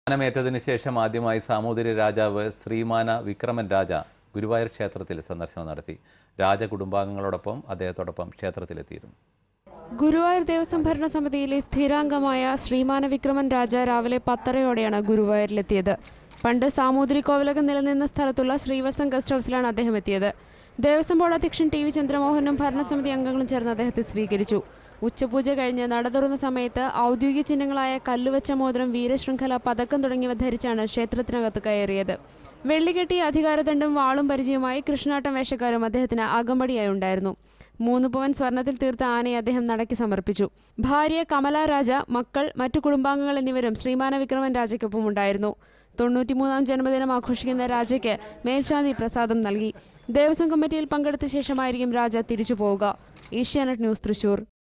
സ്ഥാനമേറ്റതിന് ശേഷം ആദ്യമായി സാമൂതിരി രാജാവ് ശ്രീമാന വിക്രമൻ രാജ ഗുരുവായൂർ ക്ഷേത്രത്തിൽ സന്ദർശനം നടത്തി രാജകുടുംബാംഗങ്ങളോടൊപ്പം അദ്ദേഹത്തോടൊപ്പം ക്ഷേത്രത്തിലെത്തിയിരുന്നു ഗുരുവായൂർ ദേവസ്വം ഭരണസമിതിയിലെ സ്ഥിരാംഗമായ ശ്രീമാന വിക്രമൻ രാജ രാവിലെ പത്തരയോടെയാണ് ഗുരുവായൂരിലെത്തിയത് പണ്ട് സാമൂതിരി കോവിലകം നിലനിന്ന സ്ഥലത്തുള്ള ശ്രീവത്സം ഗസ്റ്റ് ഹൗസിലാണ് അദ്ദേഹം എത്തിയത് ദേവസ്വം ബോർഡ് അധ്യക്ഷൻ ടി വി ചന്ദ്രമോഹനും ഭരണസമിതി അംഗങ്ങളും ചേർന്ന് അദ്ദേഹത്തെ സ്വീകരിച്ചു ഉച്ചപൂജ കഴിഞ്ഞ് നട തുറന്ന സമയത്ത് ഔദ്യോഗിക ചിഹ്നങ്ങളായ കല്ലുവച്ച മോതിരം വീരശൃംഖല പതക്കം തുടങ്ങിയവ ധരിച്ചാണ് ക്ഷേത്രത്തിനകത്ത് കയറിയത് വെള്ളികെട്ടി അധികാരദണ്ഡും വാളും പരിചയമായി കൃഷ്ണാട്ടം വേഷക്കാരും അദ്ദേഹത്തിന് അകമ്പടിയായി ഉണ്ടായിരുന്നു മൂന്ന് പവൻ സ്വർണത്തിൽ തീർത്ത ആനയെ അദ്ദേഹം നടക്കി സമർപ്പിച്ചു ഭാര്യ കമല രാജ മക്കൾ മറ്റു കുടുംബാംഗങ്ങൾ എന്നിവരും ശ്രീമാന വിക്രമൻ രാജയ്ക്കൊപ്പം ഉണ്ടായിരുന്നു തൊണ്ണൂറ്റിമൂന്നാം ജന്മദിനം ആഘോഷിക്കുന്ന രാജയ്ക്ക് മേൽശാന്തി പ്രസാദം നൽകി ദേവസ്വം കമ്മിറ്റിയിൽ പങ്കെടുത്ത ശേഷമായിരിക്കും രാജ തിരിച്ചു പോവുക ഏഷ്യാനെറ്റ് ന്യൂസ് തൃശൂർ